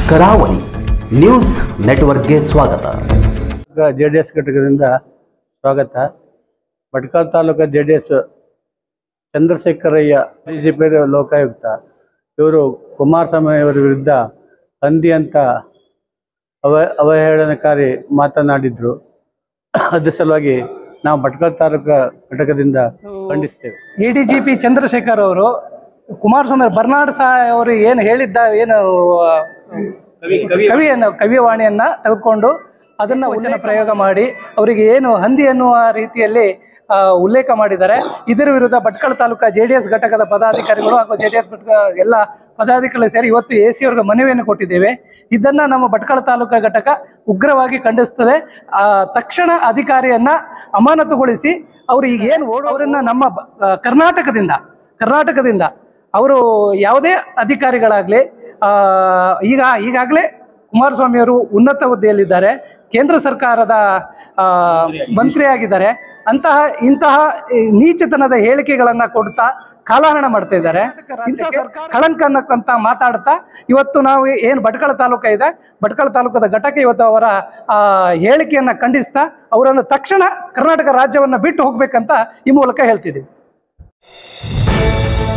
ಕರಾವಳಿ ನ್ಯೂಸ್ ನೆಟ್ವರ್ಕ್ಗೆ ಸ್ವಾಗತ ಜೆ ಡಿ ಎಸ್ ಘಟಕದಿಂದ ಸ್ವಾಗತ Bhatkal taluk J D S Chandrashekharaiah D G P Lokayukta ಇವರು ಕುಮಾರಸ್ವಾಮಿ ಅವರ ವಿರುದ್ಧ ಹಂದಿ ಅಂತ ಅವ ಅವಹೇಳನಕಾರಿ ಮಾತನಾಡಿದ್ರು ಅದ್ರ ಸಲುವಾಗಿ ನಾವು ಭಟ್ಕಳ ತಾಲೂಕು ಘಟಕದಿಂದ ಖಂಡಿಸ್ತೇವೆ ಎಡಿಜಿಪಿ ಚಂದ್ರಶೇಖರ್ ಅವರು ಕುಮಾರಸ್ವಾಮಿ ಬರ್ನಾಡ್ ಸಹಾಯ ಅವರು ಏನು ಹೇಳಿದ್ದ ಏನು ಆ, ಕವಿಯನ್ನು ಕವಿವಾಣಿಯನ್ನ ತೆಗೆದುಕೊಂಡು ಅದನ್ನ ವಚನ ಪ್ರಯೋಗ ಮಾಡಿ ಅವರಿಗೆ ಏನು ಹಂದಿ ಅನ್ನುವ ರೀತಿಯಲ್ಲಿ ಆ, ಉಲ್ಲೇಖ ಮಾಡಿದ್ದಾರೆ ಇದರ ವಿರುದ್ಧ Bhatkal taluka J D S ಘಟಕದ ಪದಾಧಿಕಾರಿಗಳು ಹಾಗೂ ಜೆ ಡಿ ಎಸ್ ಎಲ್ಲ ಪದಾಧಿಕಾರಿಗಳು ಸೇರಿ ಇವತ್ತು ಎ ಸಿ ಅವರಿಗೆ ಮನವಿಯನ್ನು ಕೊಟ್ಟಿದ್ದೇವೆ ಇದನ್ನ ನಮ್ಮ ಭಟ್ಕಳ ತಾಲೂಕಾ ಘಟಕ ಉಗ್ರವಾಗಿ ಖಂಡಿಸ್ತದೆ ಆ, ತಕ್ಷಣ ಅಧಿಕಾರಿಯನ್ನ ಅಮಾನತುಗೊಳಿಸಿ ಅವರು ಈಗ ಏನು ಓಡೋರನ್ನ ನಮ್ಮ ಬ- ಆ, ಕರ್ನಾಟಕದಿಂದ ಕರ್ನಾಟಕದಿಂದ ಅವರು ಯಾವುದೇ ಅಧಿಕಾರಿಗಳಾಗಲಿ ಈಗ ಈಗಾಗಲೇ ಕುಮಾರಸ್ವಾಮಿ ಅವರು ಉನ್ನತ ಹುದ್ದೆಯಲ್ಲಿದ್ದಾರೆ ಕೇಂದ್ರ ಸರ್ಕಾರದ ಆ, ಮಂತ್ರಿಯಾಗಿದ್ದಾರೆ ಅಂತಹ ಇಂತಹ ಈ ನೀಚತನದ ಹೇಳಿಕೆಗಳನ್ನ ಕೊಡ್ತಾ ಕಾಲಹರಣ ಮಾಡ್ತಾ ಇದ್ದಾರೆ ಇಂತಹ ಸರ್ಕಾರ ಕಳಂಕ ಅನ್ನಕ್ಕಂತ ಮಾತಾಡ್ತಾ ಇವತ್ತು ನಾವು ಏನು ಭಟ್ಕಳ ತಾಲೂಕ ಇದೆ ಭಟ್ಕಳ ತಾಲೂಕದ ಘಟಕ ಇವತ್ತು ಅವರ ಆ, ಹೇಳಿಕೆಯನ್ನ ಖಂಡಿಸ್ತಾ ಅವರನ್ನು ತಕ್ಷಣ ಕರ್ನಾಟಕ ರಾಜ್ಯವನ್ನ ಬಿಟ್ಟು ಹೋಗ್ಬೇಕಂತ ಈ ಮೂಲಕ ಹೇಳ್ತಿದ್ದೀವಿ